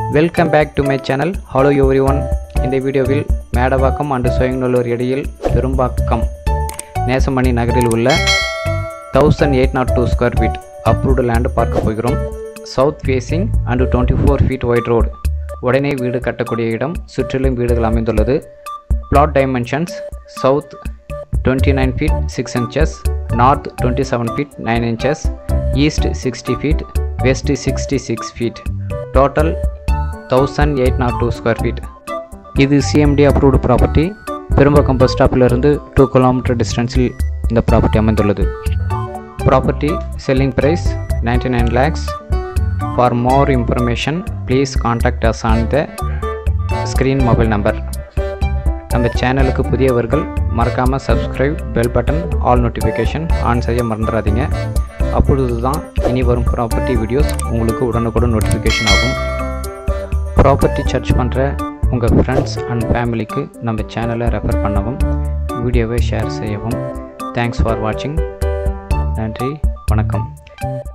welcome back to my channel hello everyone இந்த வீடியோவில் Medavakkam and சோயங்கநல்லூர் இடையில் பெரும்பாக்கம் நேசமணி நகரில் உள்ள thousand eight nought two square feet approved land பார்க்க போகிறோம் south facing and twenty four feet wide road உடனே வீடு கட்டக்கூடிய இடம் சுற்றிலும் வீடுகள் அமைந்துள்ளது plot dimensions south twenty nine feet six inches north twenty seven feet nine inches east sixty feet west sixty six feet total thousand eight nought two square feet இது CMD approved property Perumbakkam bus ஸ்டாப்பிலிருந்து two kilometre டிஸ்டன்ஸில் இந்த property அமைந்துள்ளது property selling price ninety nine lakhs for more information please contact us on the screen mobile number நம்ம சேனலுக்கு புதியவர்கள் மறக்காமல் subscribe bell button all notification on செய்ய மறந்துடாதீங்க அப்பொழுது தான் இனி வரும் ப்ராப்பர்ட்டி வீடியோஸ் உங்களுக்கு உடனுக்குடன் நோட்டிஃபிகேஷன் ஆகும் ப்ராப்பர்ட்டி சர்ச் பண்ணுற உங்கள் ஃப்ரெண்ட்ஸ் அண்ட் ஃபேமிலிக்கு நம்ம சேனலை ரெஃபர் பண்ணவும் வீடியோவை ஷேர் செய்யவும் தேங்க்ஸ் ஃபார் வாட்சிங் நன்றி வணக்கம்